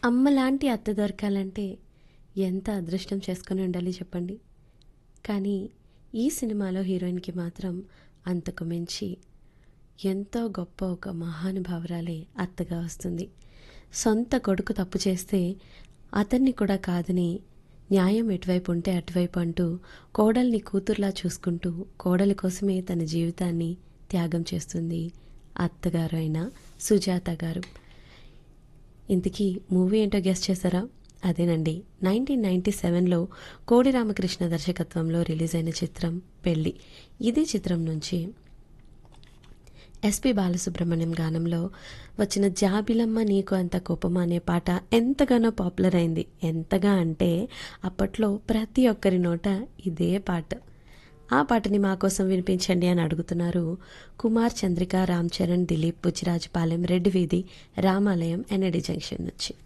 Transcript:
అమ్మలాంటి అత్త దొరకాలంటే ఎంత అదృష్టం చేసుకొని ఉండాలి చెప్పండి కానీ ఈ సినిమాలో హీరోయిన్కి మాత్రం అంతకు మించి ఎంతో గొప్ప ఒక మహానుభావురాలే అత్తగా వస్తుంది సొంత కొడుకు తప్పు చేస్తే అతన్ని కూడా కాదని న్యాయం ఎటువైపు ఉంటే అటువైపు అంటూ కోడల్ని కూతుర్లా చూసుకుంటూ కోడలి కోసమే తన జీవితాన్ని త్యాగం చేస్తుంది అత్తగారు అయిన సుజాత గారు ఇంతకీ మూవీ ఏంటో గెస్ట్ చేశారా అదేనండి నైన్టీన్ నైన్టీ సెవెన్లో కోడి రామకృష్ణ దర్శకత్వంలో రిలీజ్ అయిన చిత్రం పెళ్ళి ఇదే చిత్రం నుంచి ఎస్పి బాలసుబ్రహ్మణ్యం గానంలో వచ్చిన జాబిలమ్మ నీకు అంత కోపమా అనే పాట ఎంతగానో పాపులర్ అయింది ఎంతగా అంటే అప్పట్లో ప్రతి ఒక్కరి నోట ఇదే పాట ఆ పాటని మా కోసం వినిపించండి అని అడుగుతున్నారు కుమార్ చంద్రిక రామ్ చరణ్ దిలీప్ బుచ్చిరాజుపాలెం రెడ్డి వీధి రామాలయం ఎన్ఎడి జంక్షన్ నుంచి